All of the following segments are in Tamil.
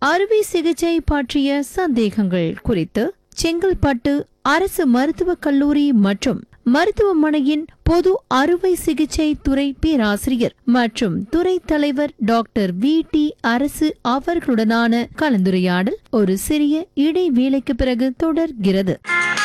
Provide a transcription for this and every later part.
அறுவை சிகிச்சை பற்றிய சந்தேகங்கள் குறித்து செங்கல்பட்டு அரசு மருத்துவக் கல்லூரி மற்றும் மருத்துவமனையின் பொது அறுவை சிகிச்சை துறை பேராசிரியர் மற்றும் துறை தலைவர் டாக்டர் வி டி அரசு அவர்களுடனான கலந்துரையாடல் ஒரு சிறிய இடைவேளைக்கு பிறகு தொடர்கிறது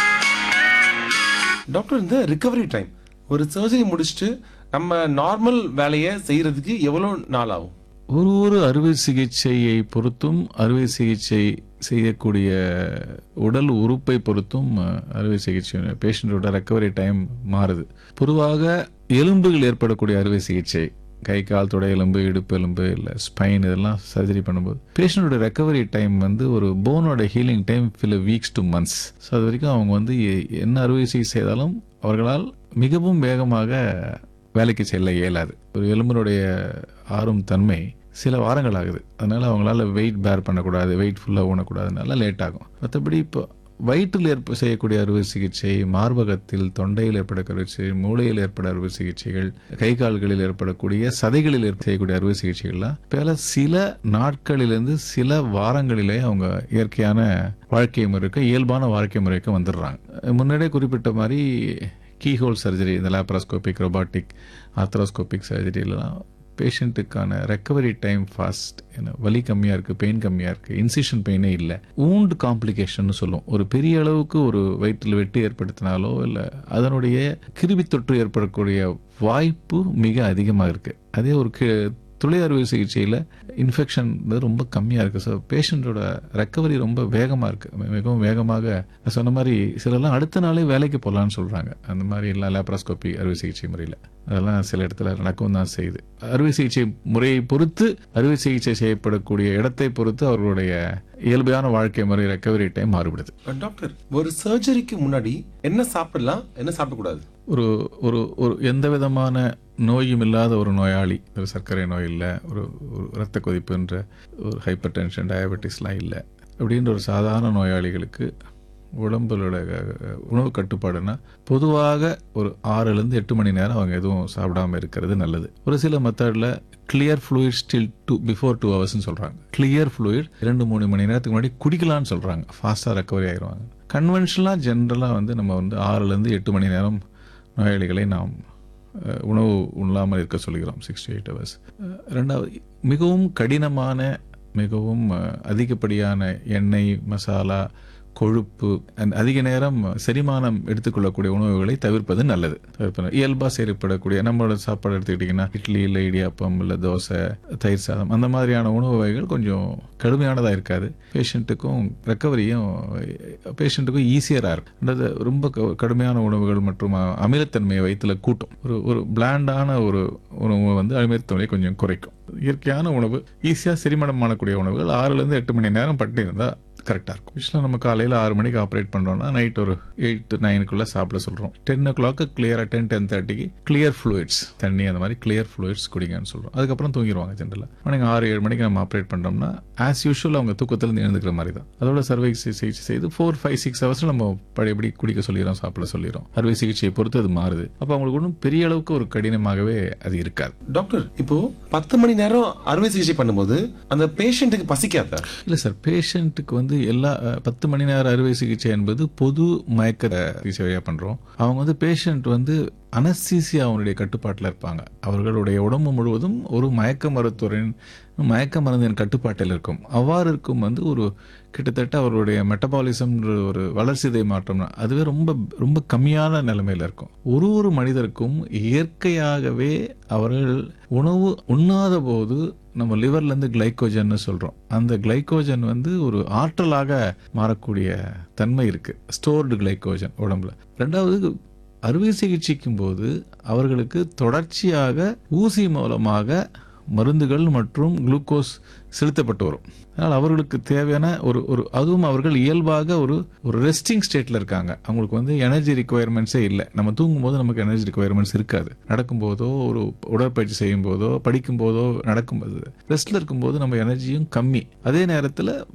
டாக்டர் இந்த ரிகவரி டைம் ஒரு சர்ஜரி முடிச்சுட்டு நம்ம நார்மல் வேலையை செய்யறதுக்கு எவ்வளோ நாள் ஆகும் ஒரு ஒரு அறுவை சிகிச்சையை பொறுத்தும் அறுவை சிகிச்சை செய்யக்கூடிய உடல் உறுப்பை பொறுத்தும் அஹ், அறுவை சிகிச்சை பேஷண்டோட ரெக்கவரி டைம் மாறுது பொதுவாக எலும்புகள் ஏற்படக்கூடிய அறுவை சிகிச்சை கை கால் தொடை எலும்பு இடுப்பு எலும்பு இல்லை ஸ்பைன் இதெல்லாம் சர்ஜரி பண்ணும்போது பேஷண்டோட ரெக்கவரி டைம் வந்து ஒரு போனோட healing time fill weeks to months so அது வரைக்கும் அவங்க வந்து எ- என்ன அறுவை சிகிச்சை செய்தாலும் அவர்களால் மிகவும் வேகமாக வேலைக்கு செல்ல இயலாது ஒரு எலும்பினுடைய ஆறும் தன்மை சில வாரங்கள் ஆகுது அதனால அவங்களால வெயிட் பேர் பண்ணக்கூடாது வெயிட் ஃபுல்லாக ஊனக்கூடாதுனால லேட் ஆகும் மற்றபடி இப்போ வயிற்றில் ஏற்ப செய்யக்கூடிய அறுவை சிகிச்சை மார்பகத்தில் தொண்டையில் ஏற்படக்கூடிய சிகிச்சை, மூளையில் ஏற்பட அறுவை சிகிச்சைகள் கை கால்களில் ஏற்படக்கூடிய சதைகளில் ஏற்ப செய்யக்கூடிய அறுவை சிகிச்சைகள்லாம் பல சில நாட்களிலிருந்து சில வாரங்களிலே அவங்க இயற்கையான வாழ்க்கை முறைக்கு இயல்பான வாழ்க்கை முறைக்கு வந்துடுறாங்க முன்னாடியே குறிப்பிட்ட மாதிரி கீஹோல் சர்ஜரி இந்த லேப்ராஸ்கோபிக் ரொபாட்டிக் ஆர்த்ரோஸ்கோபிக் சர்ஜரிலாம் பேஷண்ட்டுக்கான ரெக்கவரி டைம் ஃபாஸ்ட் ஏன்னா வலி கம்மியாக இருக்குது பெயின் கம்மியாக இருக்குது இன்சிஷன் பெயினே இல்லை ஊண்ட் காம்ப்ளிகேஷன் சொல்லுவோம் ஒரு பெரிய அளவுக்கு ஒரு வயிற்றில் வெட்டு ஏற்படுத்தினாலோ இல்லை அதனுடைய கிருமி தொற்று ஏற்படக்கூடிய வாய்ப்பு மிக அதிகமாக இருக்குது அதே ஒரு கி- துளை அறுவை சிகிச்சையில் இன்ஃபெக்ஷன் ரொம்ப கம்மியாக இருக்குது ஸோ பேஷண்ட்டோட ரெக்கவரி ரொம்ப வேகமாக இருக்குது மிகவும் வேகமாக நான் சொன்ன மாதிரி சிலர்லாம் அடுத்த நாளே வேலைக்கு போகலான்னு சொல்கிறாங்க அந்த மாதிரி எல்லாம் லேப்ராஸ்கோபி அறுவை சிகிச்சை முறையில் அதெல்லாம் சில இடத்துல நடக்கவும் தான் செய்யுது அறுவை சிகிச்சை முறையை பொறுத்து அறுவை சிகிச்சை செய்யப்படக்கூடிய இடத்தை பொறுத்து அவர்களுடைய இயல்பான வாழ்க்கை முறை ரெக்கவரி டைம் மாறுபடுது டாக்டர் ஒரு சர்ஜரிக்கு முன்னாடி என்ன சாப்பிடலாம் என்ன சாப்பிடக்கூடாது ஒரு ஒரு ஒரு எந்த விதமான நோயும் இல்லாத ஒரு நோயாளி ஒரு சர்க்கரை நோய் இல்லை ஒரு ஒரு இரத்த கொதிப்புன்ற ஒரு ஹைப்பர் டென்ஷன் டயபெட்டிஸ்லாம் இல்லை அப்படின்ற ஒரு சாதாரண நோயாளிகளுக்கு உடம்புல உணவு கட்டுப்பாடுனா பொதுவாக ஒரு ஆறுலேருந்து எட்டு மணி நேரம் அவங்க எதுவும் சாப்பிடாம இருக்கிறது நல்லது ஒரு சில மெத்தடில் clear fluid still two before two ஹவர்ஸ்னு சொல்கிறாங்க கிளியர் ஃப்ளூயிட் ரெண்டு மூணு மணி நேரத்துக்கு முன்னாடி குடிக்கலாம்னு சொல்கிறாங்க ஃபாஸ்ட்டாக ரெக்கவரி ஆயிடுவாங்க கன்வென்ஷனலாக ஜென்ரலாக வந்து நம்ம வந்து ஆறுலேருந்து எட்டு மணி நேரம் நோயாளிகளை நாம் அஹ், உணவு உண்ணாமல் இருக்க சொல்கிறோம் சிக்ஸ் டு எயிட் ஹவர்ஸ் ரெண்டாவது மிகவும் கடினமான மிகவும் அஹ், அதிகப்படியான எண்ணெய் மசாலா கொழுப்பு and அதிக நேரம் செரிமானம் எடுத்துக்கொள்ளக்கூடிய உணவுகளை தவிர்ப்பது நல்லது தவிர்ப்பது இயல்பாக செயல்படக்கூடிய நம்மளோட சாப்பாடு எடுத்துக்கிட்டிங்கன்னா இட்லி இல்லை இடியாப்பம் இல்லை தோசை தயிர் சாதம் அந்த மாதிரியான உணவு வகைகள் கொஞ்சம் கடுமையானதாக இருக்காது பேஷண்ட்டுக்கும் ரெக்கவரியும் பேஷண்ட்டுக்கும் ஈஸியராக இருக்கும் ரெண்டாவது ரொம்ப க- கடுமையான உணவுகள் மற்றும் அ- அமிலத்தன்மையை வயிற்றுல கூட்டும் ஒரு ஒரு பிளாண்டான ஒரு உணவு வந்து அமிலத்தன்மையை கொஞ்சம் குறைக்கும் இயற்கையான உணவு ஈஸியாக செரிமானம் பண்ணக்கூடிய உணவுகள் ஆறுலேருந்து எட்டு மணி நேரம் பட்டு இருந்தால் கரெக்டாக இருக்கும் யூஸ்வலாக நம்ம காலையில் ஆறு மணிக்கு ஆப்ரேட் பண்ணுறோம்னா நைட் ஒரு எயிட் டு நைனுக்குள்ளே சாப்பிட சொல்கிறோம் டென் ஓ கிளாக்கு கிளியராக டென் டென் தேர்ட்டிக்கு கிளியர் ஃப்ளூயிட்ஸ் தண்ணி அந்த மாதிரி கிளியர் ஃப்ளூயிட்ஸ் குடிங்கன்னு சொல்கிறோம் அதுக்கப்புறம் தூங்கிடுவாங்க ஜென்ரலாக மார்னிங் ஆறு ஏழு மணிக்கு நம்ம ஆப்ரேட் பண்ணுறோம்னா ஆஸ் யூஷுவல் அவங்க தூக்கத்தில் எழுந்துக்கிற மாதிரி தான் அதோட சர்வை சிகிச்சை செய்து ஃபோர் ஃபைவ் சிக்ஸ் ஹவர்ஸில் நம்ம பழையபடி குடிக்க சொல்லிடுறோம் சாப்பிட சொல்லிடுறோம் அறுவை சிகிச்சையை பொறுத்து அது மாறுது அப்போ அவங்களுக்கு ஒன்றும் பெரிய அளவுக்கு ஒரு கடினமாகவே அது இருக்காது டாக்டர் இப்போ பத்து மணி நேரம் அறுவை சிகிச்சை பண்ணும்போது அந்த பேஷண்ட்டுக்கு பசிக்காதா இல்லை சார் பேஷண்ட்டுக்கு வந்து எல்லா அஹ், பத்து மணி நேர அறுவை சிகிச்சை என்பது பொது மயக்க சிகிச்சை வழியாக பண்ணுறோம் அவங்க வந்து பேஷண்ட் வந்து அனஸ்தீசியா அவனுடைய கட்டுப்பாட்டில் இருப்பாங்க அவர்களுடைய உடம்பு முழுவதும் ஒரு மயக்க மருத்துவரின் மயக்க மருந்தின் கட்டுப்பாட்டில் இருக்கும் அவ்வாறு இருக்கும் வந்து ஒரு கிட்டத்தட்ட அவருடைய மெட்டபாலிசம்ன்ற ஒரு வளர்சிதை மாற்றம் அதுவே ரொம்ப ரொம்ப கம்மியான நிலைமையில் இருக்கும் ஒரு ஒரு மனிதருக்கும் இயற்கையாகவே அவர்கள் உணவு உண்ணாத போது நம்ம லிவர்ல இருந்து கிளைக்கோஜன் சொல்றோம் அந்த கிளைக்கோஜன் வந்து ஒரு ஆற்றலாக மாறக்கூடிய தன்மை இருக்கு ஸ்டோர்டு கிளைக்கோஜன் உடம்புல ரெண்டாவது அறுவை சிகிச்சைக்கும் போது அவர்களுக்கு தொடர்ச்சியாக ஊசி மூலமாக மருந்துகள் மற்றும் குளுக்கோஸ் செலுத்தப்பட்டு வரும் அதனால் அவர்களுக்கு தேவையான ஒரு ஒரு அதுவும் அவர்கள் இயல்பாக ஒரு ஒரு ரெஸ்டிங் ஸ்டேட்டில் இருக்காங்க அவங்களுக்கு வந்து எனர்ஜி ரிக்குவயர்மெண்ட்ஸே இல்லை நம்ம தூங்கும் போது நமக்கு எனர்ஜி ரிக்குவயர்மெண்ட்ஸ் இருக்காது நடக்கும்போதோ ஒரு உடற்பயிற்சி செய்யும் போதோ படிக்கும் போதோ நடக்கும்போது ரெஸ்ட்ல இருக்கும்போது நம்ம எனர்ஜியும் கம்மி அதே நேரத்தில்